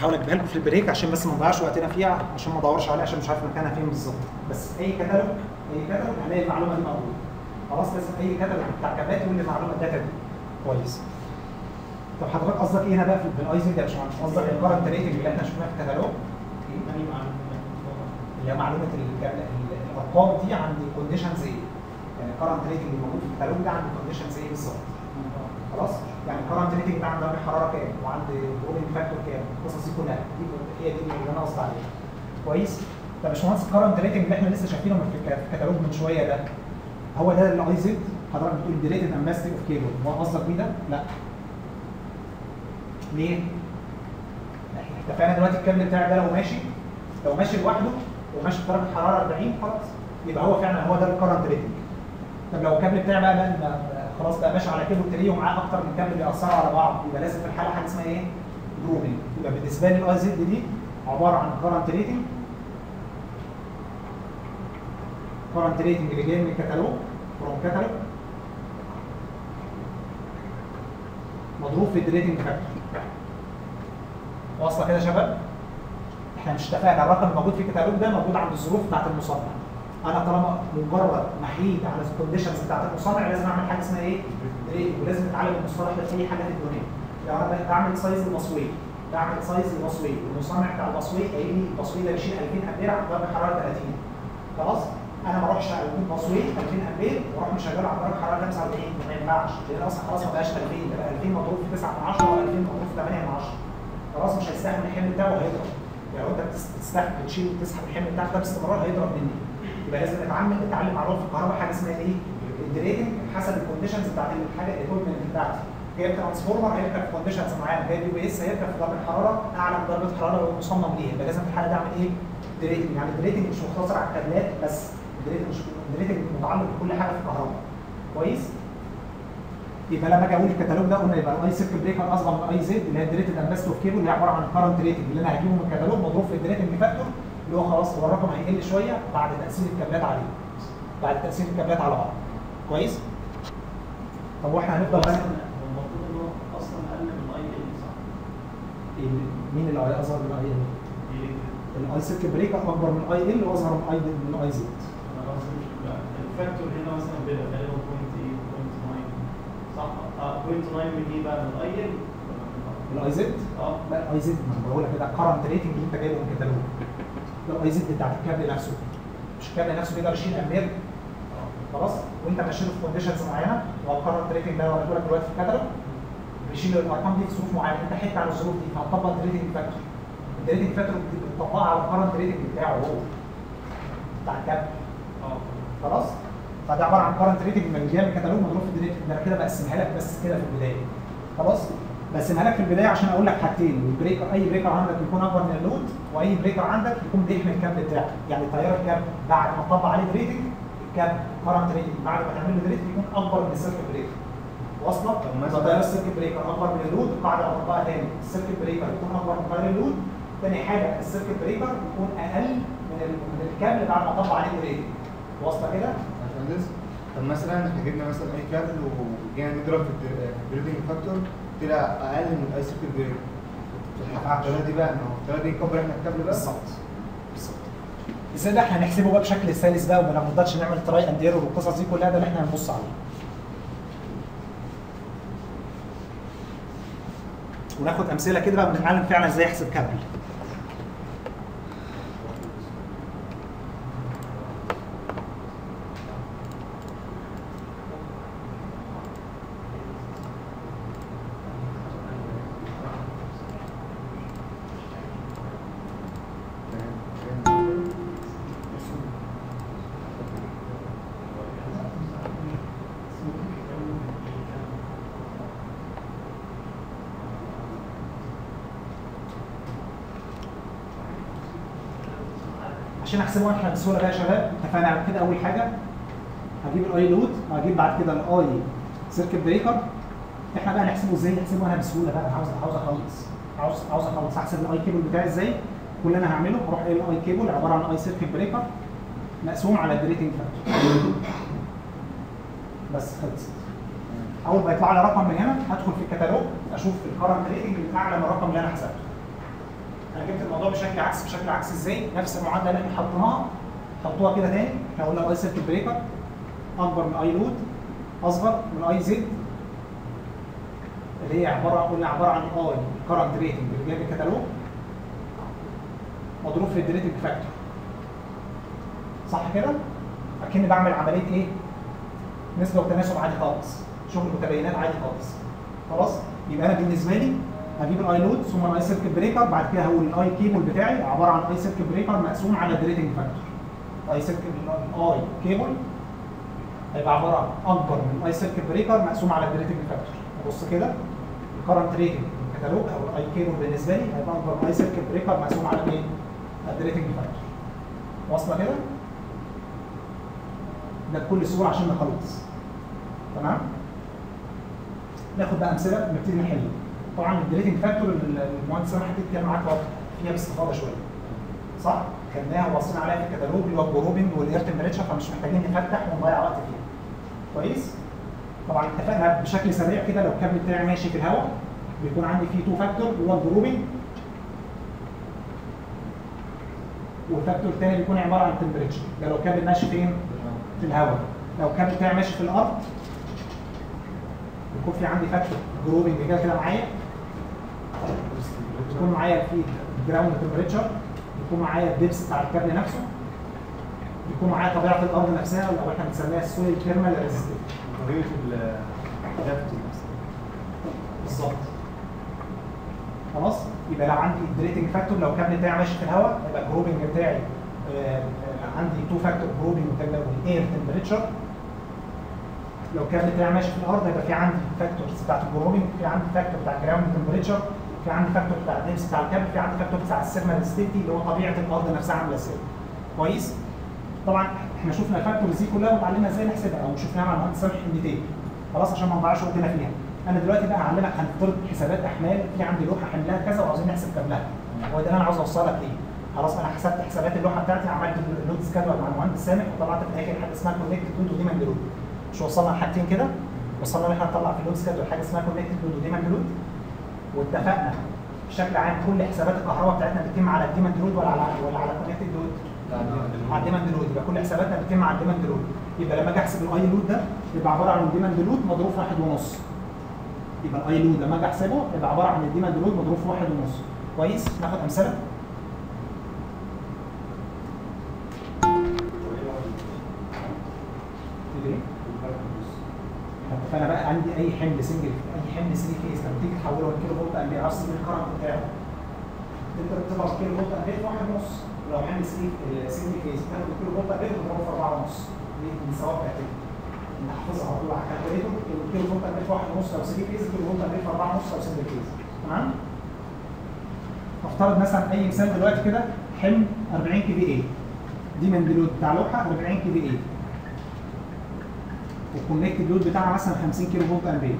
هحاول اجيبها لكم في البريك عشان بس ما نضيعش وقتنا فيها عشان ما ادورش عليها عشان مش عارف مكانها فين بالظبط بس اي كتالوج اي كتالوج هلاقي المعلومه دي موجوده خلاص لازم اي كتالوج بتاع كابات يقول لي معلومه الداتا دي كويس طب حضرتك قصدك ايه هنا بقى في الاي زد يا باشمهندس قصدك الكرنت ريتنج اللي احنا شفناه في الكتالوج يعني معلومات اللي هي معلومه ال- ال- الارقام دي عند كونديشنز ايه يعني الكرنت ريتنج اللي موجود في الكتالوج ده عند كونديشنز ايه بالظبط خلاص يعني الكرنت ريتنج ده عند درجه حراره كام وعند بروبنج فاكتور كام القصص دي كلها دي هي دي اللي انا قصدي عليها كويس طب يا باشمهندس الكرنت ريتنج اللي احنا لسه شايفينه في الك- في الكتالوج من شويه ده هو ده الاي زد حضرتك بتقول ديريتد اماستي اوف كيبل هو قصدك بيه ده؟ لا ليه؟ احنا اتفقنا دلوقتي الكابل بتاعي ده لو ماشي لو ماشي لوحده وماشي بدرجه حراره 40 خلاص يبقى هو فعلا هو ده الكرنت ريتنج طب لو الكابل بتاعي بقى, بقى, بقى خلاص بقى ماشي على كيبل تري ومعاه اكتر من كابل بيأثروا على بعض يبقى لازم في الحاله حاجه اسمها ايه؟ جروبنج يبقى بالنسبه لي الاي زد دي عباره عن كرنت ريتنج كرنت ريتنج اللي جاي من الكتالوج فروم كتالوج مضروب في الدريتنج فاكتور واصله كده يا شباب؟ احنا مش اتفقنا الرقم الموجود في الكتالوج ده موجود عند الظروف بتاعت المصنع انا طالما مجرد محيد على الكونديشنز بتاعت المصنع لازم اعمل حاجه اسمها ايه؟ ريتنج ولازم اتعلم المصطلح ده في اي حاجه في الدنيا لو انا بعمل سايز البصوي بعمل سايز البصوي المصنع بتاع البصوي قايل لي البصوي ده يشيل 2000 امبير عند درجه حراره 30 خلاص انا ما اروحش اجيب بصوي 2000 امبير واروح مشغله على درجه حراره 45 ما ينفعش لان اصلا خلاص ما بقاش 2000 ده بقى 2000 مضروب في 9 من 10 و 2000 مضروب في 8 من 10 خلاص مش هيستحمل الحمل بتاعه وهيضرب يعني لو انت بتس- بتستحمل تشيل وتسحب الحمل بتاعك ده باستمرار هيضرب مني يبقى لازم نتعلم نتعلم معلومات في الكهرباء حاجه اسمها ايه؟ الدريتنج حسب الكونديشنز بتاعت الحاجه الايكويبمنت بتاعتي جايب ترانسفورمر هيركب في كونديشنز معينه جايب يو اس هيركب في درجه حراره اعلى من درجه حراره هو مصمم ليها يبقى لازم في الحاله دي اعمل ايه؟ دريتنج يعني الدريتنج مش مقتصر على الكابلات بس الدريتنج مش الدريتنج متعلق بكل حاجه في الكهرباء كويس؟ يبقى لما اجي اقول الكتالوج ده قلنا يبقى الاي سيركل بريكر اصغر من اي زد اللي هي الدريتد امباست اوف كيبل اللي هي عباره عن الكرنت ريتنج اللي انا هجيبه من الكتالوج مضروب في الدريتنج فاكتور اللي هو خلاص هو الرقم هيقل شويه بعد تاثير الكابلات عليه بعد تاثير الكابلات على بعض كويس؟ طب واحنا هنفضل بقى اصلا هو المفروض ان هو اصلا اقل من الاي ال صح؟ مين اللي اصغر من الاي ال؟ دي الاي سيركل بريكر اكبر من الاي ال واصغر من الاي من الاي زد انا قصدي مش بقى الفاكتور هنا مثلا بيبقى غالبا 0.8 0.9 صح؟ اه 0.9 من ايه بقى من الاي ال الاي زد اه لا الاي زد ما انا بقول لك كده الكرنت ريتنج اللي انت جايبه من الكتالوج ده الاي زد بتاعت الكابل نفسه مش الكابل نفسه بيقدر يشيل امبير خلاص وانت ماشيه في كونديشنز معينه والكرنت ريتنج ده وريته لك دلوقتي في الكتالوج بيشيل الارقام دي في ظروف معينه انت حته على الظروف دي فهتطبق الريتنج فاكتور الريتنج فاكتور بتطبقها على الكرنت ريتنج بتاعه هو بتاع الكابل اه خلاص فده عباره عن كرنت ريتنج من جاي من الكتالوج مضروب في الدريتنج ده أنا كده بقسمها لك بس كده في البدايه خلاص بقسمها لك في البدايه عشان اقول لك حاجتين البريكر اي بريكر عندك يكون اكبر من اللود واي بريكر عندك يكون بيحمي الكابل بتاعك يعني تيار الكابل بعد ما تطبق عليه دريتنج الكابل كرنت ريتنج بعد ما تعمل له دريتنج يكون اكبر من السيركت بريكر واصله طب يبقى مثلا- تيار السيركت بريكر اكبر من اللود القاعده اطبقها تاني السيركت بريكر يكون اكبر من تيار اللود تاني حاجه السيركت بريكر يكون اقل من ال- من الكابل بعد ما اطبق عليه دريتنج واصله كده باشمهندس طب مثلا احنا جبنا مثلا اي كابل وجينا نضرب في البريدنج فاكتور طلع اقل من الاي سيركل بريك الطريقه دي بقى ما هو الطريقه دي نكبر احنا الكابل بس بالظبط بالظبط ازاي ده احنا هنحسبه بقى بشكل سلس بقى وما نفضلش نعمل تراي اند ايرور والقصص دي كلها ده اللي احنا هنبص عليه وناخد امثله كده بقى ونتعلم فعلا ازاي احسب كابل عشان احسبه احنا بسهوله بقى يا شباب اتفقنا على كده اول حاجه هجيب الاي لود وهجيب بعد كده الاي سيركت بريكر احنا بقى نحسبه ازاي نحسبه انا بسهوله بقى عاوز عاوز اخلص عاوز عاوز اخلص احسب الاي كيبل بتاعي ازاي كل اللي انا هعمله هروح قايل الاي كيبل عباره عن اي سيركت بريكر مقسوم على الدريتنج فاكتور بس خلصت اول ما يطلع لي رقم من هنا هدخل في الكتالوج اشوف الكرنت ريتنج الاعلى من الرقم اللي انا حسبته انا جبت الموضوع بشكل عكسي بشكل عكسي ازاي؟ نفس المعادله اللي احنا حطيناها حطوها كده تاني احنا قلنا الاي سيركت بريكر اكبر من اي لود اصغر من اي زد اللي هي عباره قلنا عباره عن اي كرنت ريتنج اللي جاي من الكتالوج مضروب في الدريتنج فاكتور صح كده؟ اكني بعمل عمليه ايه؟ نسبه وتناسب عادي خالص شغل متباينات عادي خالص خلاص يبقى انا بالنسبه لي هجيب الاي لود ثم الاي سيركت بريكر بعد كده هقول الاي كيبل بتاعي عباره عن اي سيركت بريكر مقسوم على الدريتنج فاكتور اي سيركت الاي كيبل هيبقى عباره عن اكبر من الاي سيركت بريكر مقسوم على الدريتنج فاكتور بص كده الكرنت ريتنج الكتالوج او الاي كيبل بالنسبه لي هيبقى اكبر من اي سيركت بريكر مقسوم على ايه؟ الدريتنج فاكتور واصله كده؟ ده بكل سهوله عشان نخلص تمام؟ ناخد بقى امثله ونبتدي نحل طبعا الدريتنج فاكتور اللي المهندس سامح هتتكلم معاك واضح فيها باستفاضه شويه صح؟ خدناها وبصينا عليها في الكتالوج اللي هو الجروبنج والاير تمبريتشر فمش محتاجين نفتح ونضيع وقت فيها كويس؟ طبعا اتفقنا بشكل سريع كده لو الكابل بتاعي ماشي في الهواء بيكون عندي فيه تو فاكتور اللي هو الجروبنج والفاكتور الثاني بيكون عباره عن التمبريتشر ده لو الكابل ماشي فين؟ في الهواء لو الكابل بتاعي ماشي في الارض يكون في عندي فاكتور جروبنج كده كده معايا يكون معايا في جراوند تمبريتشر يكون معايا الدبس بتاع الكابل نفسه يكون معايا طبيعه الارض نفسها او احنا بنسميها السويل ثيرمال ريزيستنت طريقه الجافت بالظبط خلاص يبقى لو عندي الدريتنج فاكتور لو الكابل بتاعي ماشي في الهواء يبقى الجروبنج بتاعي آه، آه، عندي تو فاكتور جروبنج والاير تمبريتشر لو الكابل بتاعي ماشي في الارض يبقى في عندي فاكتورز بتاعت الجروبنج في عندي فاكتور بتاع الجراوند تمبريتشر في عندي فاكتور بتاع الدبس بتاع الكابل في عندي فاكتور بتاع السيرمال ريزيستيفيتي اللي هو طبيعه الارض نفسها عامله ازاي كويس طبعا احنا شفنا الفاكتورز دي كلها وتعلمنا ازاي نحسبها او شفناها مع المهندس سامح انديتيل خلاص عشان ما نضيعش وقتنا فيها انا دلوقتي بقى هعلمك هنفترض حسابات احمال في عندي لوحه حملها كذا وعاوزين نحسب كاملها هو ده اللي انا عاوز اوصلك ليه خلاص انا حسبت حسابات اللوحه بتاعتي عملت اللود سكادول مع المهندس سامح وطلعت في الاخر حاجه اسمها كونكتد لود وديماند لود مش وصلنا لحاجتين كده وصلنا ان احنا نطلع في اللود سكادول حاجه اسمها كونكتد لود وديماند لود واتفقنا بشكل عام كل حسابات الكهرباء بتاعتنا بتتم على الديماند لود ولا على ولا على كونكتد لود على الديماند لود يبقى كل حساباتنا بتتم على الديماند لود يبقى لما اجي احسب الاي لود ده يبقى عباره عن الديماند لود مضروب في واحد ونص يبقى الاي لود لما اجي احسبه يبقى عباره عن الديماند لود مضروب في واحد ونص كويس ناخد امثله ليه؟ فانا بقى عندي اي حمل سنجل اي حمل سري فيز لما تيجي تحوله لكيلو فولت امبير عاوز تجيب الكرنت بتاعه تقدر تضرب كيلو فولت امبير في واحد ونص لو حمل سري سنجل فيز تاخد الكيلو فولت امبير وتضربه في اربعه ونص دي الثواب بتاعتها انت حافظها على طول على الكالكوليتور الكيلو فولت امبير في واحد ونص لو سري فيز الكيلو فولت امبير في اربعه ونص لو سنجل فيز تمام؟ نفترض مثلا اي مثال دلوقتي كده حمل 40 كي في اي دي من لود بتاع لوحه 40 كي في اي والكونكتد لود بتاعها مثلا 50 كيلو فولت امبير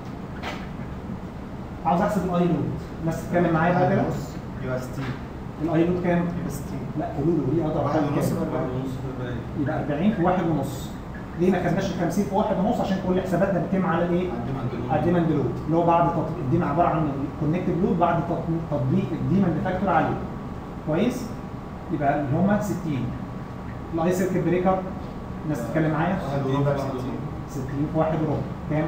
عاوز احسب الاي لود الناس تتكلم معايا بقى كده يو اس تي الاي لود كام؟ يو اس تي لا قولوا له ليه اقدر واحد أعمل ونص كام؟ في أربعة. يبقى 40 في واحد ونص ليه ما خدناش ال 50 في واحد ونص عشان كل حساباتنا بتتم على الايه؟ على الديماند لود اللي هو بعد تطبيق الديم عباره عن الكونكتد لود بعد تطبيق- تطبيق الديماند فاكتور عليه كويس؟ يبقى اللي هم 60 الاي سيركت بريكر الناس تتكلم معايا واحد وربع واحد ستين. وربع. 60 في واحد وربع كام؟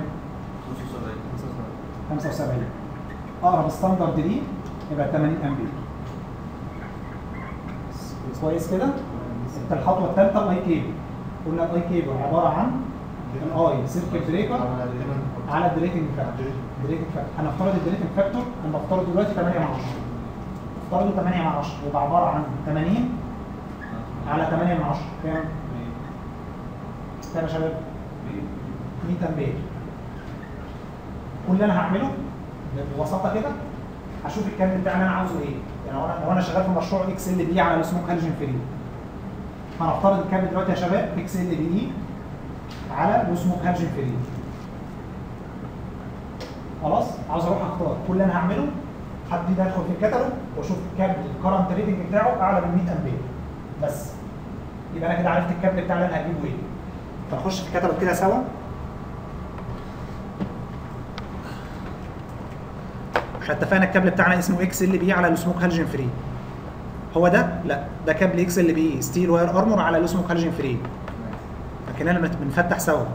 75 اقرب ستاندرد ليه يبقى 80 امبير كويس كده؟ الخطوه الثالثه الاي كيبل قلنا الاي كيبل عباره عن الاي سيركت بريكر على الديماند. على الدريتنج فاكتور الدريتنج فاكتور هنفترض الدريتنج فاكتور انا بفترض دلوقتي 8 من 10 افترضوا 8 من 10 يبقى عباره عن 80 على 8 من 10 كام؟ كام يا شباب؟ 100 امبير كل اللي انا هعمله ببساطه كده هشوف الكم بتاعي اللي انا عاوزه ايه يعني لو انا لو انا شغال في مشروع اكس ال بي على السموك هالوجين فري هنفترض الكم دلوقتي يا شباب اكس ال بي على السموك هالوجين فري خلاص عاوز اروح اختار كل اللي انا هعمله هبتدي ادخل في الكتالوج واشوف الكابل الكرنت ريتنج بتاعه اعلى من 100 امبير بس يبقى انا كده عرفت الكابل بتاعي اللي انا هجيبه ايه فنخش في الكتالوج كده سوا احنا اتفقنا الكابل بتاعنا اسمه اكس ال بي على السموك هالجين فري هو ده لا ده كابل اكس ال بي ستيل واير ارمور على السموك هالجين فري لكن انا بنفتح سوا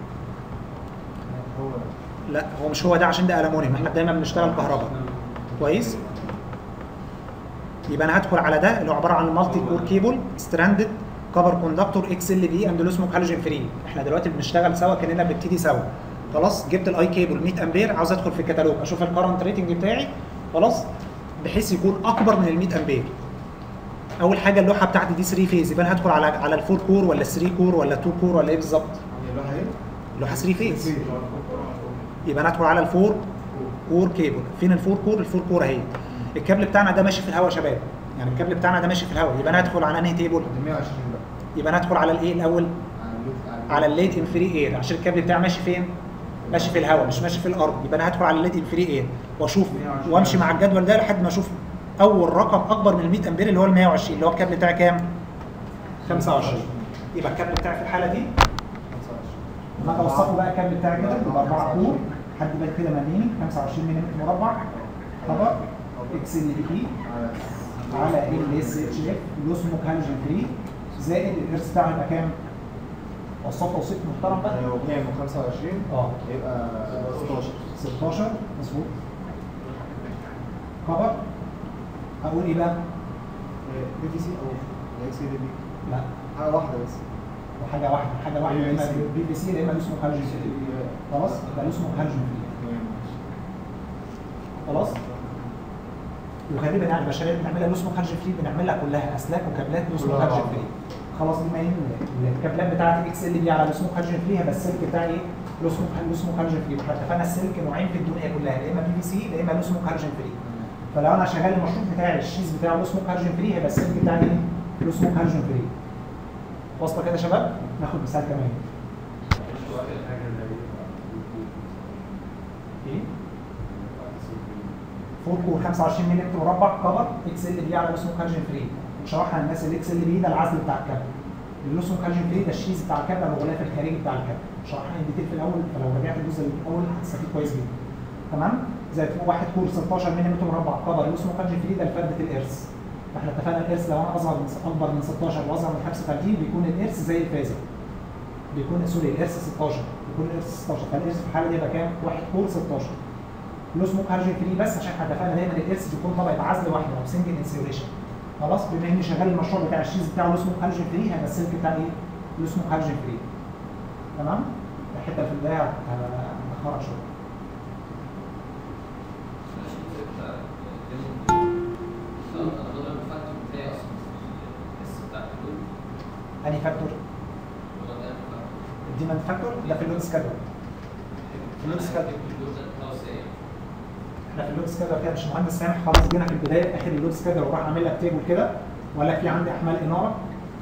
هو لا هو مش هو ده عشان ده المونيوم احنا دايما بنشتغل كهرباء كويس يبقى انا هدخل على ده اللي هو عباره عن مالتي كور كيبل ستراندد كفر كوندكتور اكس ال بي اند سموك هالوجين فري احنا دلوقتي بنشتغل سوا كاننا بنبتدي سوا خلاص جبت الاي كيبل 100 امبير عاوز ادخل في الكتالوج اشوف الكرنت ريتنج بتاعي خلاص بحيث يكون اكبر من ال 100 امبير اول حاجه اللوحه بتاعتي دي 3 فيز يبقى انا هدخل على على ال 4 كور ولا 3 كور ولا 2 كور ولا ايه بالظبط اللوحه ايه؟ اللوحه 3 فيز يبقى انا ادخل على الفور كور كيبل فين الفور كور الفور كور اهي الكابل بتاعنا ده ماشي في الهواء يا شباب يعني الكابل بتاعنا ده ماشي في الهواء يبقى انا هدخل على انهي تيبل 120 بقى يبقى انا هدخل على الايه الاول على اللوت على الليت ان فري اير عشان الكابل بتاعي ماشي فين ماشي في الهواء مش ماشي في الارض يبقى انا هدخل على الليت ان فري اير واشوف وامشي مع الجدول ده لحد ما اشوف اول رقم اكبر من ال 100 امبير اللي هو ال 120 اللي هو الكابل بتاعي كام 25 يبقى الكابل بتاعي في الحاله دي 25 لما اجي اوصفه بقى الكابل بتاعي كده يبقى 4 كور حد بقى كده مليني 25 ملم مربع طبق اكس ال بي على على ال اس اتش اف لوسموك هالوجين فري زائد الارث بتاعه يبقى كام؟ وصفه توصيف محترم بقى هو كام 25 اه يبقى 16 16 مظبوط كفر اقول ايه بقى؟ بي في سي او اكس دي بي لا حاجه واحده بس وحاجه واحده حاجه واحده يا اما PVC. بي بي سي يا اما لوسموك هالوجين فري خلاص يبقى لوسموك هالوجين فري خلاص وغالبا يعني المشاريع اللي بنعملها لوسموك هالوجين فري بنعملها كلها اسلاك وكابلات لوسموك كلها هالوجين بعض. فري خلاص بما ان الكابلات بتاعتي اكس ال بي على لوسموك هالوجين فري هيبقى السلك بتاعي ايه؟ لوسموك لوسموك هالوجين فري احنا اتفقنا السلك نوعين في الدنيا كلها يا اما بي في سي يا اما لوسموك هالوجين فري فلو انا شغال المشروع بتاعي الشيز بتاعه لوسموك هالوجين فري هيبقى السلك بتاعي ايه؟ لوسموك هالوجين فري واصله كده يا شباب؟ ناخد مثال كمان ايه؟ فور كور 25 ملم مربع كفر اكس ال بي على لوسموك هالوجين فري وشرحنا للناس الاكس ال بي ده العزل بتاع الكابل اللوسموك هالوجين فري ده الشيز بتاع الكابل او الغلاف الخارجي بتاع الكابل شرحنا الديتيل في الاول فلو رجعت الجزء الاول هتستفيد كويس جدا تمام زي واحد كور 16 ملم مربع كفر اللوسموك هالوجين فري ده لفردة الارث فاحنا اتفقنا الارث لو انا اصغر من اكبر من 16 واصغر من 35 بيكون الارث زي الفازه بيكون سوري الارث 16 بيكون الارث 16 فالارث في الحاله دي يبقى كام؟ واحد كور 16 لو سموك هالوجين فري بس عشان احنا اتفقنا دايما الارث بيكون طبقه عزل واحده او سنجل انسيوليشن خلاص بما اني شغال المشروع بتاع الشيز بتاعه لو سموك هالوجين فري هيبقى السلك بتاع ايه؟ لو سموك هالوجين فري تمام؟ الحته في البدايه هنخرج شويه انهي فاكتور؟ الديماند فاكتور ده في اللود سكادول اللود سكادول احنا في اللود سكادر كده مش مهندس سامح خلاص جينا في البدايه اخر اللود سكادر وراح عامل لك تيبل كده ولا في عندي احمال اناره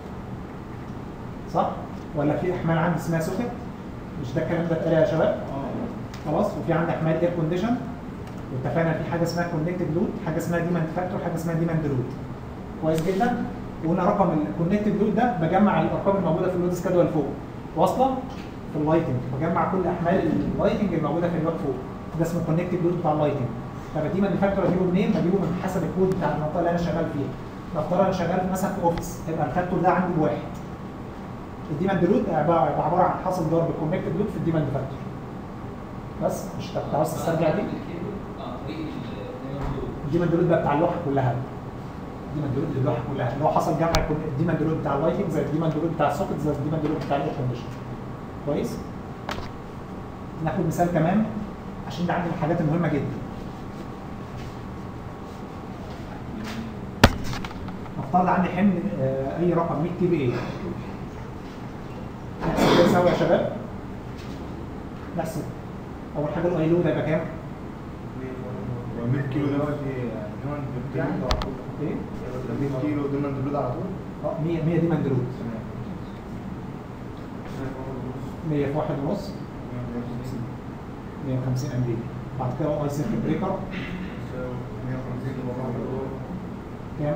صح؟ ولا في احمال عندي اسمها سوكت مش ده الكلام ده اتقال يا شباب؟ خلاص وفي عندي احمال اير كونديشن واتفقنا في حاجه اسمها كونكتد لود حاجه اسمها ديماند فاكتور حاجه اسمها ديماند لود كويس جدا وقلنا رقم الكونكتد لود ده بجمع الارقام الموجوده في اللود سكادول فوق واصله في اللايتنج بجمع كل احمال اللايتنج الموجوده في اللوك فوق ده اسمه كونكتد لود بتاع اللايتنج طب الديماند فاكتور اجيبه منين؟ بجيبه من حسب الكود بتاع المنطقه اللي انا شغال فيها نفترض انا شغال مثلا في اوفيس يبقى الفاكتور ده عندي بواحد الديماند لود عباره يبقى عباره عن حاصل ضرب الكونكتد لود في الديماند فاكتور بس مش انت عاوز تسترجع دي الديماند لود بقى بتاع اللوحه كلها الديماند لود للوحه كلها اللي هو حصل جمع الكون- الديماند لود بتاع اللايتنج زي الديماند لود بتاع السوكت زي الديماند لود بتاع الاير كونديشن كويس ناخد مثال كمان عشان ده عندي من الحاجات المهمه جدا نفترض عندي حمل آه، اي رقم 100 كي بي ايه نحسب كده سوا يا شباب نحسب اول حاجه الاي لود هيبقى كام؟ 100 كيلو دلوقتي ديماند بتاعي ايه؟ 100 كيلو ديماند بلود على طول اه 100 100 دي مندلود تمام 100 في واحد ونص 150 امريكي بعد كده اي سيركت بريكر كام؟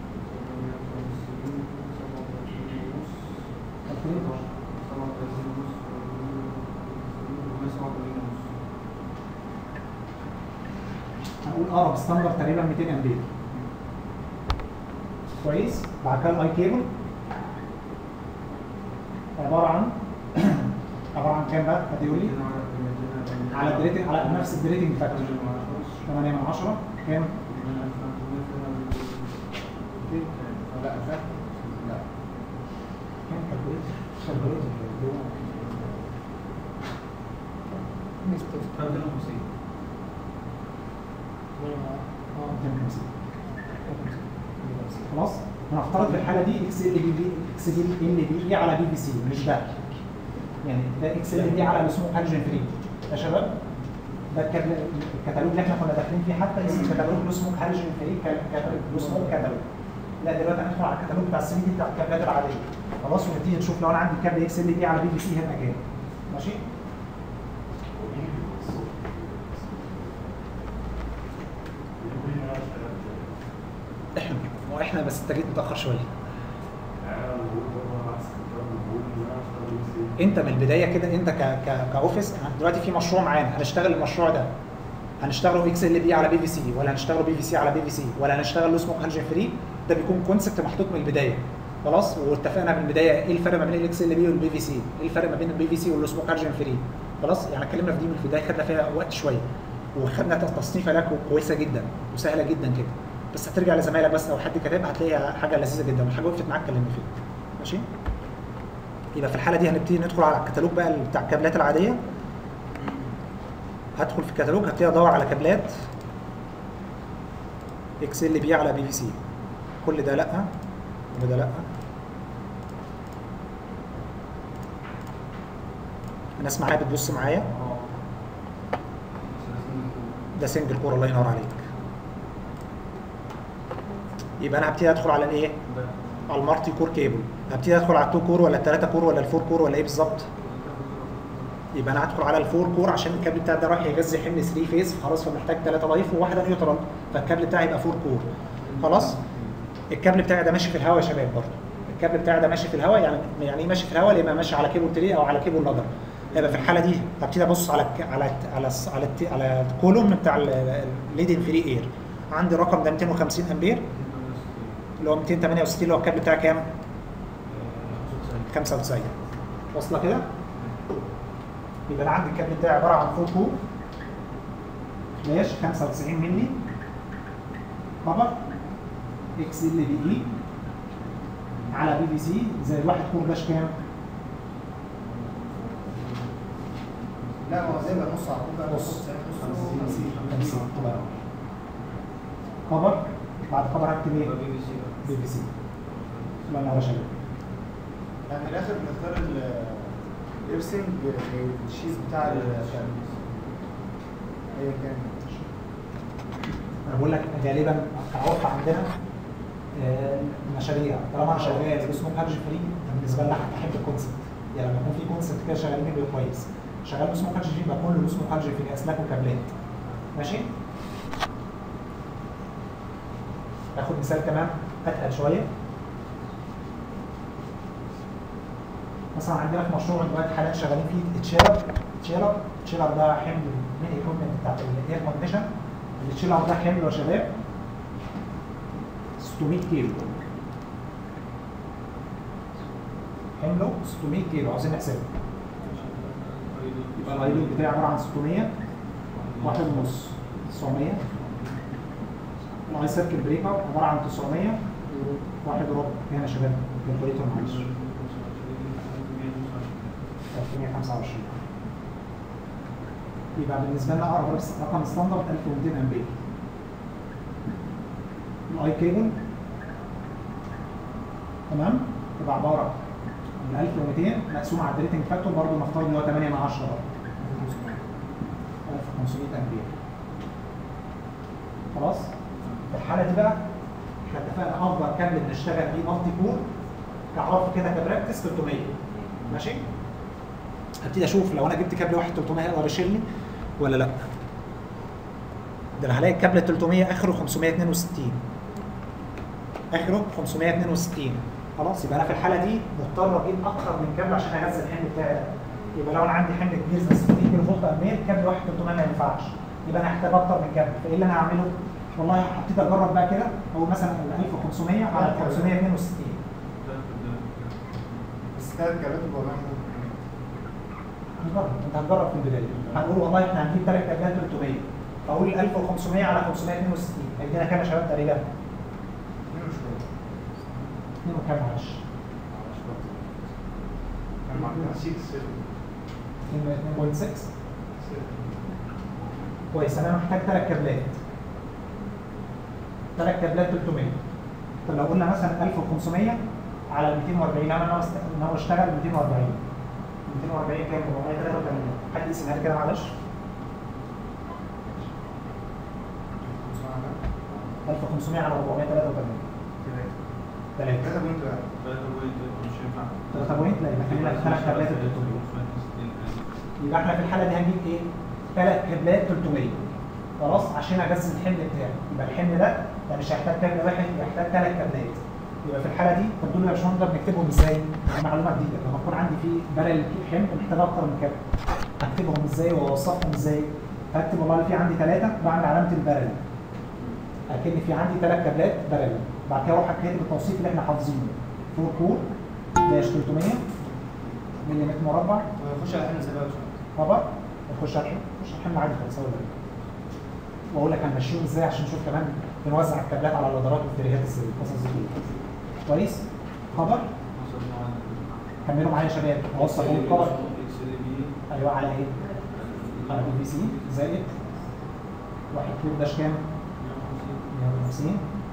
2000 150 هنقول اقرب ستاندرد تقريبا 200 امبير كويس بعد كده الاي كيبل عباره عن عباره عن كام بقى؟ حد يقول لي على الدريتنج على نفس الدريتنج فاكتور 8 من 10 كام؟ لا فاهم لا كام كالكوليتر؟ كالكوليتر اللي هو 250 اه 250 خلاص هنفترض في الحاله دي اكس ال بي بي اكس ال ال بي اي على بي بي سي مش ده يعني ده اكس ال بي على اللي اسمه هالجين فري يا شباب ده الكتالوج الكتالوج اللي احنا كنا داخلين فيه حتى اسم الكتالوج اللي اسمه هالجين فري كتالوج اللي اسمه كتالوج لا دلوقتي هندخل على الكتالوج بتاع السي دي بتاع الكابلات العاديه خلاص ونبتدي نشوف لو انا عندي كابل اكس ال بي على بي بي سي هيبقى كام ماشي احنا واحنا بس انت جيت متاخر شويه انت من البدايه كده انت ك ك كاوفيس دلوقتي في مشروع معانا هنشتغل المشروع ده هنشتغله اكس ال بي على بي في سي ولا هنشتغله بي في سي على بي في سي ولا هنشتغل اللي اسمه هالجين فري ده بيكون كونسبت محطوط من البدايه خلاص واتفقنا من البدايه ايه الفرق ما بين الاكس ال بي والبي في سي ايه الفرق ما بين البي في سي واللي اسمه هالجين فري خلاص يعني اتكلمنا في دي من البدايه خدنا فيها وقت شويه وخدنا تصنيفه لك كويسه جدا وسهله جدا كده بس هترجع لزمايلك بس او حد كاتبها هتلاقيها حاجه لذيذه جدا وحاجه وقفت معاك كلمني فيها ماشي يبقى في الحاله دي هنبتدي ندخل على الكتالوج بقى بتاع الكابلات العاديه هدخل في الكتالوج هبتدي ادور على كابلات اكس ال بي على بي في سي كل ده لا كل ده لا الناس معايا بتبص معايا ده سنجل كور الله ينور عليك يبقى انا هبتدي ادخل على الايه على المالتي كور كيبل هبتدي ادخل على التو كور ولا الثلاثه كور ولا الفور كور ولا ايه بالظبط يبقى انا هدخل على الفور كور عشان الكابل بتاعي ده رايح يغذي حمل 3 فيز خلاص فمحتاج ثلاثه لايف وواحده نيوترال فالكابل بتاعي يبقى فور كور خلاص الكابل بتاعي ده ماشي في الهواء يا شباب برضه الكابل بتاعي ده ماشي في الهواء يعني يعني ايه ماشي في الهواء يبقى ماشي على كيبل تري او على كيبل لادر يبقى في الحاله دي هبتدي ابص على الك- على على على الت- على الكولوم بتاع الليدن فري اير عندي الرقم ده 250 امبير اللي هو 268 اللي هو الكابل بتاعي كام؟ 95 واصله كده؟ يبقى انا عندي الكابل بتاعي عباره عن فور كور فلاش 95 مللي كفر اكس ال بي اي على بي بي سي زي الواحد كور باش كام؟ لا ما هو زي ما نص على طول بقى نص. نص 50 الله ينور. كفر بعد كفر هكتب ايه؟ بي بي سي الله ينور يا شباب يعني في الاخر بنختار الارسنج الشيز بتاع الشامل ايا كان انا بقول لك غالبا كعرف عندنا آه، مشاريع طالما انا شغال باسمه هارج فري بالنسبه لنا هتحب الكونسبت يعني لما يكون في كونسبت كده شغالين بيه كويس شغال باسمه هارج فري يبقى كله اسمه هارج فري اسلاك وكابلات ماشي ناخد مثال كمان اتقل شويه مثلا عندنا في مشروع دلوقتي حاليا شغالين فيه تشيلر تشيلر تشيلر ده حمل من الايكويبمنت بتاعت الاير كونديشن التشيلر ده حمله يا شباب 600 كيلو حمله 600 كيلو عاوزين نحسبه يبقى الايلود بتاعي عباره عن 600 واحد ونص 900 الاي سيركل بريكر عباره عن 900 واحد وربع هنا يا شباب كالكوليتور معلش 325 يبقى بالنسبه لنا اقرب رقم ستاندرد 1200 امبير الاي كيبل تمام تبقى عباره عن 1200 مقسوم على الدريتنج فاكتور برضه نفترض ان هو 8 من 10 برضه 1500 امبير خلاص في الحاله دي بقى احنا اتفقنا افضل كابل بنشتغل بيه مالتي كور كعرف كده كبراكتس 300 ماشي هبتدي اشوف لو انا جبت كابل واحد 300 يقدر يشيلني ولا لا ده انا هلاقي الكابل 300 اخره 562 اخره 562 خلاص يبقى انا في الحاله دي مضطر اجيب اكتر من كابل عشان اغذي الحمل بتاعي ده يبقى لو انا عندي حمل كبير زي 60 كيلو فولت امبير كابل واحد 300 ما ينفعش يبقى انا هحتاج اكتر من كابل فايه اللي انا هعمله؟ والله حطيت اجرب بقى كده اقول مثلا ال 1500 على ال 562 بس ثلاث كابلات ب 400 هنجرب انت هتجرب في البدايه هنقول والله احنا هنجيب ثلاث كابلات 300 فاقول 1500 على 562 هيدينا كام يا شباب تقريبا؟ 2 وكام معلش؟ 2.6 كويس انا محتاج ثلاث كابلات ثلاث كابلات 300 طب لو قلنا مثلا 1500 على ال 240 انا ناوي است- ناوي اشتغل 240 240 كام 483 حد يسمعها لي كده معلش 1500 على 483 3 ثلاثة بوينت واحد. 3 بوينت لا يبقى خلينا في ثلاث كابلات 300 يبقى احنا في الحاله دي هنجيب ايه؟ ثلاث كابلات 300 خلاص عشان اجزم الحمل بتاعي يبقى الحمل ده ده مش هيحتاج كابل واحد يحتاج ثلاث كابلات يبقى في الحاله دي طب دول يا باشمهندس نقدر نكتبهم ازاي؟ دي معلومه جديده لما يكون عندي في برل حمل محتاج اكتر من كابل هكتبهم ازاي واوصفهم ازاي؟ هكتب والله في عندي ثلاثه بعمل علامه البرل اكن في عندي ثلاث كابلات برل بعد كده اروح كاتب التوصيف اللي احنا حافظينه 4 كور داش 300 ملم مربع ونخش على حل سبب خبر نخش على الحمل نخش على الحمل عادي خالص اول واقول لك هنمشيهم ازاي عشان نشوف كمان بنوزع الكابلات على الرادارات والتريهات ازاي القصص دي كلها. كويس خبر كملوا معايا يا شباب اوصل اقول الخبر ايوه على ايه؟ على بي في سي زائد واحد كيلو داش كام؟ 150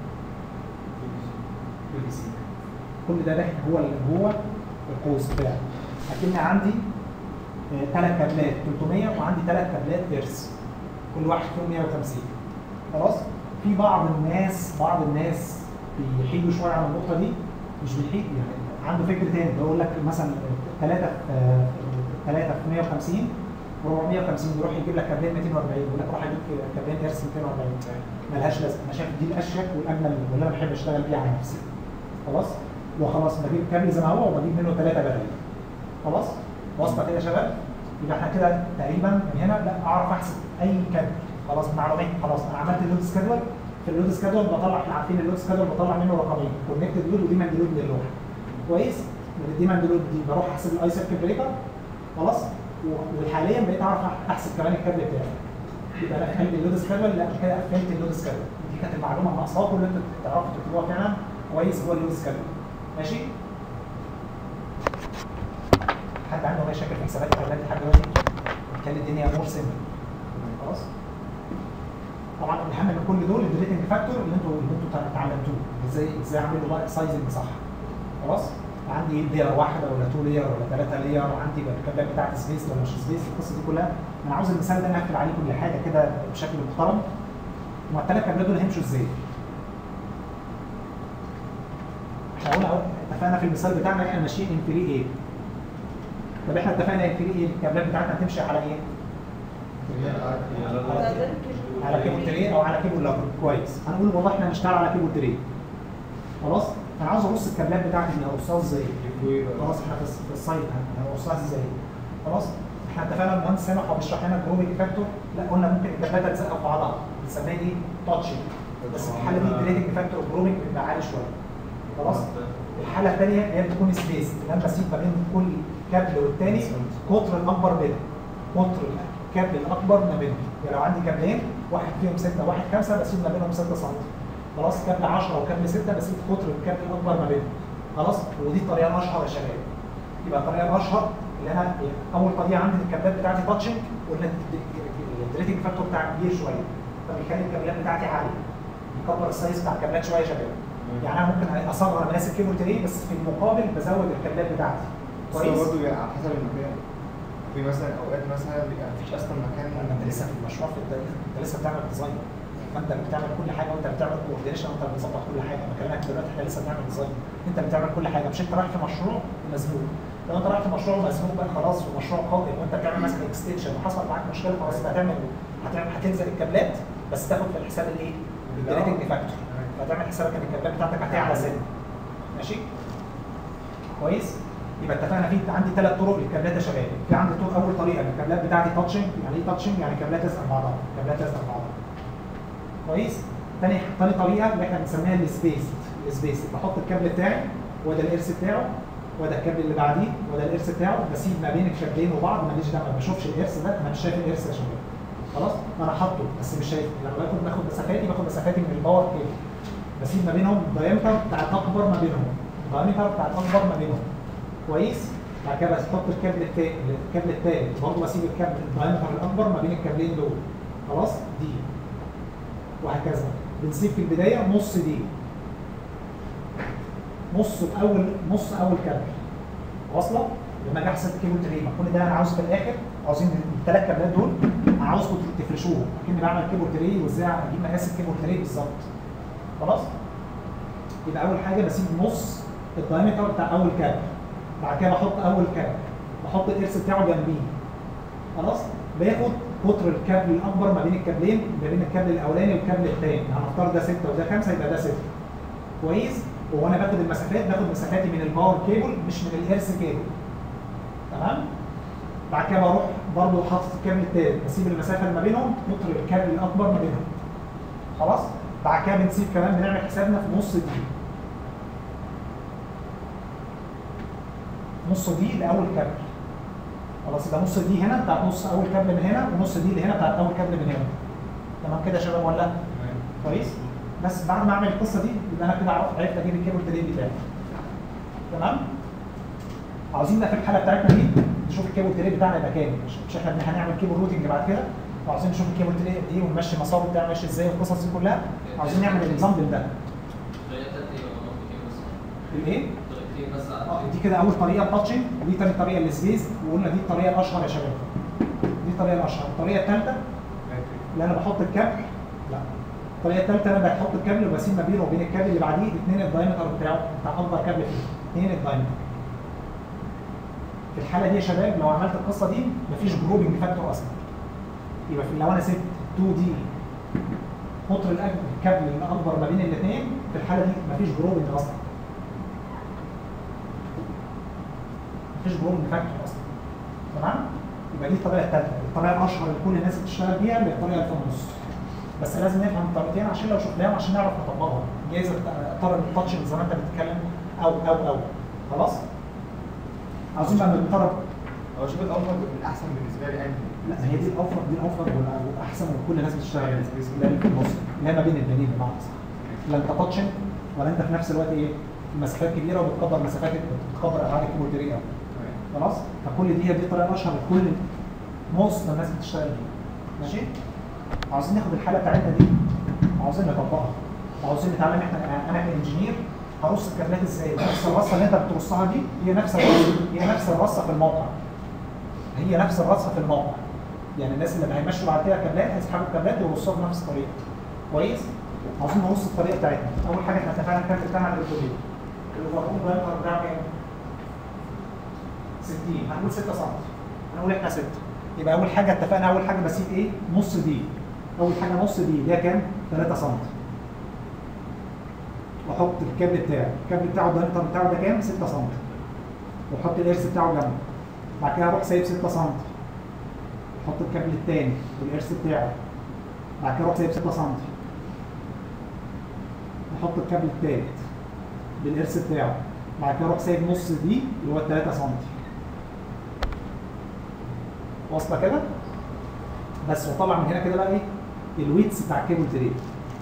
بي في سي كل ده داخل جوه جوه القوس بتاعي اكن عندي ثلاث كابلات 300 وعندي ثلاث كابلات ارث كل واحد فيهم 150 خلاص في بعض الناس بعض الناس بيحيدوا شويه عن النقطه دي مش بيحيد يعني عنده فكر تاني بيقول لك مثلا ثلاثه في ثلاثه في 150 و450 يروح يجيب لك كابلين 240 يقول لك روح اجيب كابلين ارث 240 ملهاش لازمه انا شايف دي الاشيك والاجمل واللي انا بحب اشتغل بيها على نفسي خلاص وخلاص بجيب كابل زي ما هو وبجيب منه ثلاثه برامج خلاص واصله كده يا شباب يبقى احنا كده تقريبا من هنا لا اعرف احسب اي كابل خلاص معلومات خلاص انا عملت اللود سكادول في اللود سكادول بطلع احنا عارفين اللود سكادول بطلع منه رقمين كونكتد لود وديماند لود للوحه كويس من الديماند لود دي بروح احسب الاي سيركت بريكر خلاص و- وحاليا بقيت اعرف احسب كمان الكابل بتاعي يبقى انا قفلت اللود سكادول لا أنا كده قفلت اللود سكادول دي كانت المعلومه الناقصاكم اللي انتوا تعرفوا تكتبوها فعلا كويس هو اللود سكادول ماشي حد عنده مشاكل في حسابات الكابلات لحد دلوقتي كان الدنيا مور سيمبل خلاص طبعا الاهم من كل دول الريتنج فاكتور اللي انتوا اللي انتوا اتعلمتوه ازاي ازاي اعمل له بقى سايزنج صح خلاص عندي لير واحده ولا تو لير ولا ثلاثه لير وعندي الكابلات بتاعت سبيس ولا مش سبيس القصه دي كلها انا عاوز المثال ده نقفل عليه كل حاجه كده بشكل محترم هما الثلاث كابلات دول هيمشوا ازاي؟ احنا قلنا اهو اتفقنا في المثال بتاعنا احنا ماشيين ان 3 ايه طب احنا اتفقنا ان 3 ايه الكابلات بتاعتنا هتمشي على ايه؟ على كيبل تري او على كيبل لابر كويس هنقول والله احنا هنشتغل على كيبل تري خلاص انا عاوز ارص الكابلات بتاعتي دي ارصها ازاي خلاص احنا في الس- في السايت هن- هنرصها ازاي خلاص احنا اتفقنا المهندس سامح هو بيشرح لنا الجروبنج فاكتور لا قلنا ممكن الكابلات تتزق في بعضها بنسميها دي تاتشنج بس في الحاله دي الجريدنج فاكتور الجروبنج بيبقى عالي شويه خلاص الحاله الثانيه هي بتكون سبيس لما اسيب ما بين كل كابل والتاني قطر الاكبر بينهم قطر الكابل الاكبر ما بينهم يعني لو عندي كابلين واحد فيهم 6 واحد 5 بسيب ما بينهم 6 سم خلاص كابل 10 وكابل 6 بسيب قطر الكابل الاكبر ما بينهم خلاص ودي الطريقه الاشهر يا شباب يبقى الطريقه الاشهر اللي انا اول طريقه عندي الكابلات بتاعتي تاتشنج قلنا الريتنج فاكتور بتاعي كبير شويه فبيخلي الكابلات بتاعتي عاليه يكبر السايز بتاع الكابلات شويه يا شباب يعني انا ممكن اصغر ماسك كيبل تري بس في المقابل بزود الكابلات بتاعتي بس هو كويس برضه بيبقى على حسب المكان في مثلا اوقات مثلا بيبقى مفيش اصلا مكان انت لسه في المشروع في البدايه انت لسه بتعمل ديزاين فانت اللي بتعمل كل حاجه وانت اللي بتعمل كوردينيشن وانت اللي بتظبط كل حاجه بكلمك دلوقتي احنا لسه بنعمل ديزاين انت اللي بتعمل كل حاجه مش انت رايح في مشروع مزنوق لو انت رايح في مشروع مزنوق بقى خلاص في مشروع قادم وانت بتعمل مثلا اكستنشن وحصل معاك مشكله خلاص انت هتعمل هتعمل هتلزق الكابلات بس تاخد في الحساب الايه؟ الجريتنج فاكتور فتعمل حسابك ان الكابلات بتاعتك هتعلى سن ماشي؟ كويس؟ يبقى اتفقنا في عندي ثلاث طرق للكابلات يا شباب في عندي طرق اول طريقه الكابلات بتاعتي تاتشنج يعني ايه تاتشنج يعني كابلات تلزق بعضها كابلات تلزق بعضها كويس تاني تاني طريقه اللي احنا بنسميها السبيس السبيس بحط الكابل بتاعي وده الارث بتاعه وده الكابل اللي بعديه وده الارث بتاعه بسيب ما بين الكابلين وبعض ماليش دعوه ما بشوفش الارث ده انا مش شايف الارث يا شباب خلاص انا حاطه بس مش شايف لما باخد باخد مسافاتي باخد مسافاتي من الباور كيبل بسيب ما بينهم الدايمتر بتاع الاكبر ما بينهم الدايمتر بتاع الاكبر ما بينهم كويس بعد كده بحط الكابل التاني الكابل التالت برضه بسيب الكابل الدايمتر الاكبر ما بين الكابلين دول خلاص دي وهكذا بنسيب في البدايه نص دي نص اول نص اول كابل واصله لما اجي احسب كيبل تري ما كل ده انا عاوز في الاخر عاوزين الثلاث كابلات دول انا عاوزكم تفرشوهم اكني بعمل كيبل تري وازاي اجيب مقاس الكيبل تري بالظبط خلاص يبقى اول حاجه بسيب نص الدايمتر بتاع اول كابل بعد كده بحط اول كابل بحط الارث بتاعه جنبيه خلاص باخد قطر الكابل الاكبر ما بين الكابلين ما بين الكابل الاولاني والكابل الثاني هنختار ده 6 وده 5 يبقى ده 6 كويس وانا باخد المسافات باخد مسافاتي من الباور كيبل مش من الارث كيبل تمام بعد كده بروح برضه حاطط الكابل الثالث بسيب المسافه اللي ما بينهم قطر الكابل الاكبر ما بينهم خلاص بعد كده بنسيب كمان بنعمل حسابنا في نص دي نص دي لاول كابل خلاص يبقى نص دي هنا بتاعت نص اول كابل من هنا ونص دي اللي هنا بتاعت اول كابل من هنا تمام كده يا شباب ولا لا؟ كويس بس بعد ما اعمل القصه دي يبقى انا كده عرفت عرفت اجيب الكيبل تري بتاعي تمام عاوزين بقى في الحاله بتاعتنا دي نشوف الكيبل تري بتاعنا يبقى كام مش مش احنا هنعمل كيبل روتنج بعد كده وعاوزين نشوف الكيبل تري قد ايه ونمشي مساره بتاعه ماشي ازاي والقصص دي كلها عاوزين نعمل الاكزامبل ده الايه؟ اه دي كده اول طريقه تاتشنج ودي تاني طريقه السبيس وقلنا دي الطريقه الاشهر يا شباب دي الطريقه الاشهر الطريقه الثالثه اللي انا بحط الكابل لا الطريقه الثالثه انا بحط الكابل وبسيب ما بينه وبين الكابل اللي بعديه اثنين الدايمتر بتاعه بتاع اكبر كابل فيه اثنين الدايمتر في الحاله دي يا شباب لو عملت القصه دي مفيش جروبنج فاكتور اصلا يبقى في لو انا سبت 2 دي قطر الأك- الكابل الاكبر ما بين الاثنين في الحاله دي مفيش جروبنج اصلا مفيش جروبنج فاكتور اصلا تمام يبقى دي الطريقه الثالثه الطريقه الاشهر اللي كل الناس بتشتغل بيها اللي هي الطريقه اللي في النص بس لازم نفهم الطريقتين عشان لو شفناهم عشان نعرف نطبقهم جايز اضطر التاتشنج زي ما انت بتتكلم او او او خلاص عاوزين بقى نضطر هو شوف الافضل الاحسن بالنسبه لي يعني لا هي دي الافضل دي الافضل وال- والاحسن وكل الناس بتشتغل بيها اللي هي في النص اللي هي ما بين البنين بمعنى صح لا انت تاتشنج ولا انت في نفس الوقت ايه مسافات كبيره وبتكبر مسافات بتكبر ابعاد الكيبورديريه خلاص فكل دي هي دي الطريقه الاشهر لكل موست الناس بتشتغل بيها ماشي عاوزين ناخد الحاله بتاعتنا دي عاوزين نطبقها عاوزين نتعلم احنا انا كانجينير هرص الكابلات ازاي نفس الرصه اللي انت بترصها دي هي نفس الرصه هي نفس الرصه في الموقع هي نفس الرصه في الموقع يعني الناس اللي هيمشوا بعد كده كابلات هيسحبوا الكابلات ويرصوها بنفس الطريقه كويس عاوزين نرص الطريقه بتاعتنا اول حاجه احنا اتفقنا الكابل بتاعنا الاوتوميت الاوفربول دايمتر بتاعه كام 60 هنقول 6 سم هنقول احنا 6 يبقى اول حاجه اتفقنا اول حاجه بسيب ايه نص دي اول حاجه نص دي اللي هي كام 3 سم واحط الكابل بتاعي الكابل بتاعه الدايمتر بتاعه ده كام 6 سم واحط الارث بتاعه جنبه بعد كده اروح سايب 6 سم احط الكابل الثاني والارث بتاعه بعد كده اروح سايب 6 سم احط الكابل الثالث بالارث بتاعه بعد كده اروح سايب نص دي اللي هو 3 سم واصله كده بس وطلع من هنا كده بقى ايه الويتس بتاع الكيبل تري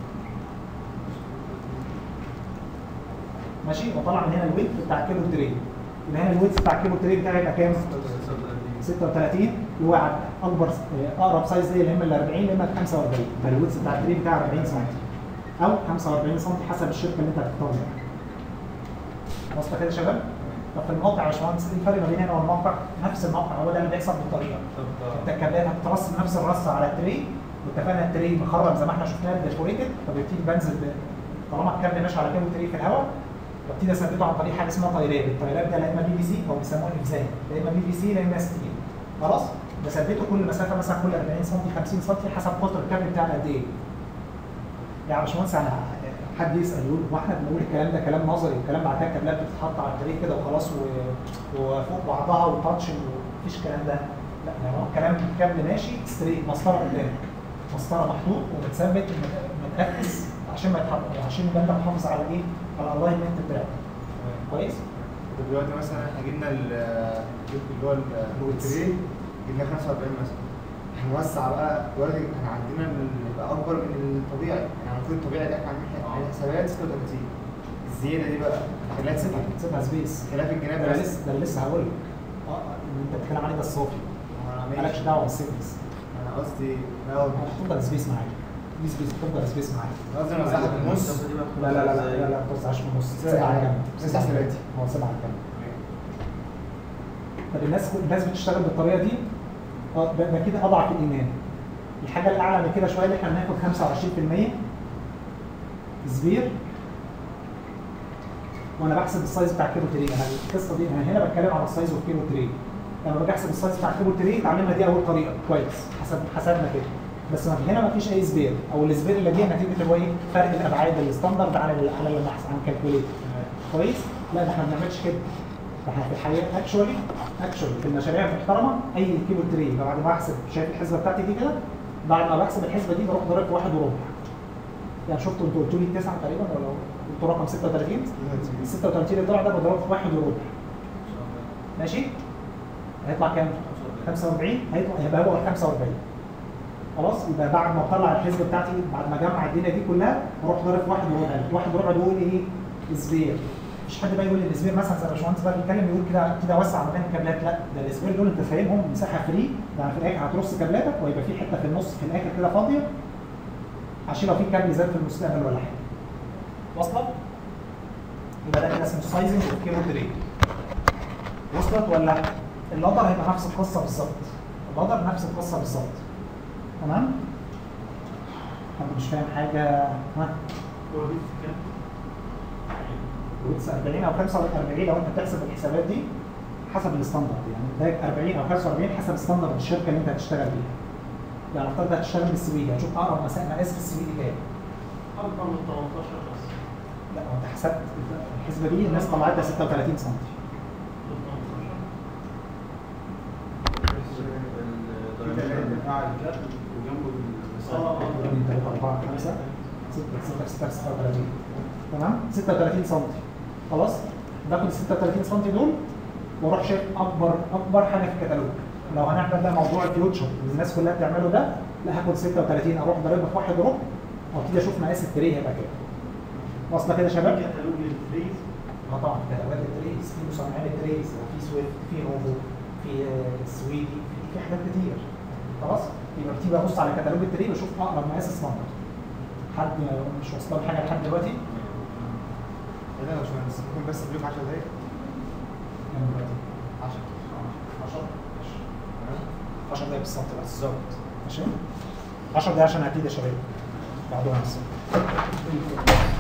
ماشي وطلع من هنا الويت بتاع الكيبل تري يبقى هنا الويتس بتاع الكيبل تري بتاعي يبقى كام 36 اللي هو اكبر اقرب سايز ليا يا اما ال 40 يا اما ال 45 فالويتس بتاع التري بتاعي 40 سم او 45 سم حسب الشركه اللي انت هتختارها واصله كده يا شباب؟ طب في الموقع يا باشمهندس ايه الفرق ما بين هنا والموقع؟ نفس الموقع هو ده اللي بيحصل بالطريقه انت الكابلات هتترص بنفس الرصه على التري واتفقنا التري مخرم زي ما احنا شفناه ديكوريتد فببتدي بنزل ب- طالما الكابل ماشي على كابل تري في الهواء ببتدي اثبته عن طريق حاجه اسمها طيراب، الطيراب ده لا اما بي في سي او بيسموه افزان، لا اما بي في سي لا اما ستيل. خلاص؟ بثبته كل مسافه مثلا كل 40 سم 50 سم حسب قطر الكابل بتاعنا قد ايه. يعني يا باشمهندس انا حد يسال يقول هو احنا بنقول الكلام ده كلام نظري والكلام بعدها كابلات بتتحط على التريك كده وخلاص و- وفوق بعضها وتاتشنج ومفيش الكلام ده لا يعني هو كلام كابل ماشي ستريت مسطره قدامك مسطره محطوط ومتثبت ومت- متركز عشان ما يتحط عشان يبقى انت محافظ على ايه؟ على الالاينمنت بتاعك كويس؟ دلوقتي مثلا احنا جبنا ال- اللي هو التري جبنا 45 مثلا هنوسع بقى دلوقتي احنا عندنا اللي بقى اكبر من الطبيعي يعني المفروض الطبيعي اللي احنا عاملين عليه حسابات 36 الزياده دي بقى خلال سيبها سنه سيبها سبيس خلاف الجناب ده أنا بس لسه ده أنا لسه هقول لك اه اللي انت بتتكلم عليه ده الصافي مالكش دعوه بالسيكنس انا قصدي اه هتفضل سبيس معاك دي سبيس هتفضل سبيس معاك قصدي نوزعها في النص لا لا لا لا لا لا ما توزعش في النص سيبها على جنب تسع سباتي. هو سيبها على جنب طب الناس الناس بتشتغل بالطريقه دي اه ده, ده كده اضعف الايمان الحاجه الاعلى من كده شويه اللي احنا بناخد 25% سبير وانا بحسب السايز بتاع الكيلو تري انا القصه دي انا هنا بتكلم على السايز اوف كيلو تري لما باجي احسب السايز بتاع الكيلو تري اتعلمنا دي اول طريقه كويس حسب حسبنا كده بس ما في هنا ما فيش اي سبير او السبير اللي جه نتيجه اللي هو ايه فرق الابعاد الستاندرد عن ال- على لما احسب عن كالكوليتر كويس لا ده احنا ما بنعملش كده ده احنا في الحقيقه اكشولي اكشولي في المشاريع المحترمه اي كيلو تري بعد ما احسب شايف الحسبه بتاعتي دي كده بعد ما بحسب الحسبه دي بروح ضارب واحد وربع يعني شفتوا انتوا قلتوا لي 9 تقريبا ولا قلتوا رقم 36 36 اللي طلع ده بضربه في واحد وربع ماشي هيطلع كام 45 هيطلع هيبقى هو 45 خلاص يبقى بعد ما اطلع الحسبه بتاعتي بعد ما اجمع الدنيا دي كلها بروح ضارب في واحد وربع واحد وربع دول ايه سبير مش حد بقى يقول لي السبير مثلا زي الباشمهندس بقى بيتكلم يقول كده كده وسع مكان الكابلات لا ده السبير دول انت فاهمهم مساحه فري يعني في الاخر هترص كابلاتك ويبقى في حته في النص في الاخر كده فاضيه عشان لو في كابل زاد في المستقبل ولا حاجه واصله؟ يبقى ده كده اسمه سايزنج اوف كيلو تري وصلت ولا اللادر هيبقى نفس القصه بالظبط اللادر نفس القصه بالظبط تمام؟ حد مش فاهم حاجه ها هو دي كام؟ ويتس 40 او 45 لو انت بتحسب الحسابات دي حسب الستاندرد يعني ده 40 او 45 حسب ستاندرد الشركه اللي انت هتشتغل بيها يعني نفترض هتشتغل بالسويدي هتشوف اقرب مسا- مقاس في السويدي كام أكبر من 18 بس لا هو انت حسبت الحسبه دي الناس طلعت لها 36 سم اه اه 2 3 4 5 6 6 6 36 تمام 36 سم خلاص باخد ال 36 سم دول واروح شايف اكبر اكبر حاجه في الكتالوج لو هنعمل ده موضوع الفيوتشر اللي الناس كلها بتعمله ده لا هاخد 36 اروح ضاربها في واحد وربع وابتدي اشوف مقاس التري هيبقى كام واصله كده يا شباب؟ كتالوج للفريز اه طبعا كتالوجات التريز في مصنعين التريز في سويفت في نوفو في آه، سويدي في في حاجات كتير خلاص يبقى بتيجي ابص على كتالوج التري واشوف اقرب مقاس ستاندرد حد مش واصله له حاجه لحد دلوقتي؟ ايه ده يا باشمهندس ممكن بس اديك 10 دقايق كام دلوقتي؟ 10 10 10 دقايق بالظبط بس بالظبط ماشي 10 دقايق عشان هبتدي يا شباب بعدها نفسي